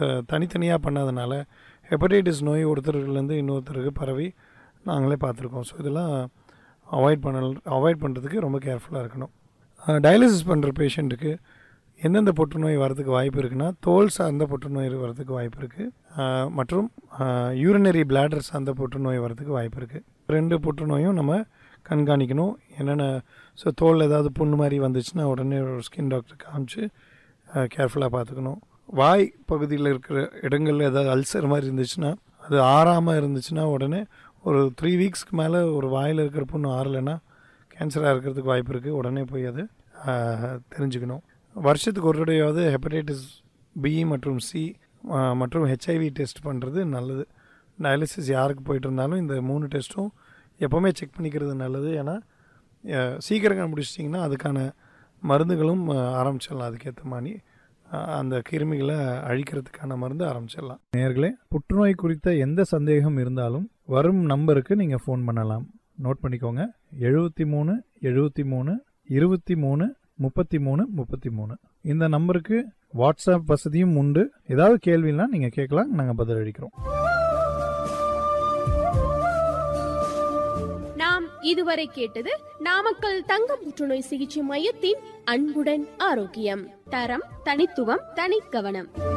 தனித்தனியாக பண்ணாதனால ஹெப்படைட்டிஸ் நோய் ஒருத்தர்லேருந்து இன்னொருத்தருக்கு பரவி நாங்களே பார்த்துருக்கோம் ஸோ இதெல்லாம் அவாய்ட் பண்ண அவாய்ட் பண்ணுறதுக்கு ரொம்ப கேர்ஃபுல்லாக இருக்கணும் டயாலிசிஸ் பண்ணுற பேஷண்ட்டுக்கு எந்தெந்த புற்றுநோய் வரதுக்கு வாய்ப்பு இருக்குன்னா தோல் சார்ந்த புற்றுநோய் வரதுக்கு வாய்ப்பு இருக்குது மற்றும் யூரினரி பிளாடர் சார்ந்த புற்றுநோய் வரதுக்கு வாய்ப்பு இருக்குது ரெண்டு புற்றுநோயும் நம்ம கண்காணிக்கணும் என்னென்ன ஸோ தோல் ஏதாவது புண்ணு மாதிரி வந்துச்சுன்னா உடனே ஒரு ஸ்கின் டாக்டர் காமிச்சு கேர்ஃபுல்லாக பார்த்துக்கணும் வாய் பகுதியில் இருக்கிற இடங்களில் ஏதாவது அல்சர் மாதிரி இருந்துச்சுன்னா அது ஆறாமல் இருந்துச்சுன்னா உடனே ஒரு த்ரீ வீக்ஸ்க்கு மேலே ஒரு வாயில் இருக்கிற புண்ணு ஆறலைன்னா கேன்சராக இருக்கிறதுக்கு வாய்ப்பு இருக்குது உடனே போய் அது தெரிஞ்சுக்கணும் வருஷத்துக்கு ஒரு தடவையாவது ஹெப்படைட்டிஸ் பி மற்றும் சி மற்றும் ஹெச்ஐவி டெஸ்ட் பண்ணுறது நல்லது டயாலிசிஸ் யாருக்கு போயிட்டு இருந்தாலும் இந்த மூணு டெஸ்ட்டும் எப்போவுமே செக் பண்ணிக்கிறது நல்லது ஏன்னா சீக்கிரம் கண்டுபிடிச்சிட்டிங்கன்னா அதுக்கான மருந்துகளும் ஆரம்பிச்சிடலாம் அதுக்கேற்ற மாதிரி அந்த கிருமிகளை அழிக்கிறதுக்கான மருந்து ஆரம்பிச்சிடலாம் நேர்களே புற்றுநோய் குறித்த எந்த சந்தேகம் இருந்தாலும் வரும் நம்பருக்கு நீங்கள் ஃபோன் பண்ணலாம் நோட் பண்ணிக்கோங்க எழுபத்தி மூணு எழுபத்தி மூணு இருபத்தி மூணு முப்பத்தி மூணு முப்பத்தி மூணு இந்த நம்பருக்கு வாட்ஸ்அப் வசதியும் உண்டு ஏதாவது கேள்வினா நீங்கள் கேட்கலாம் நாங்கள் பதில் அளிக்கிறோம் நாம் இதுவரை கேட்டது நாமக்கல் தங்க புற்றுநோய் சிகிச்சை மையத்தின் அன்புடன் ஆரோக்கியம் தரம் தனித்துவம் தனி கவனம்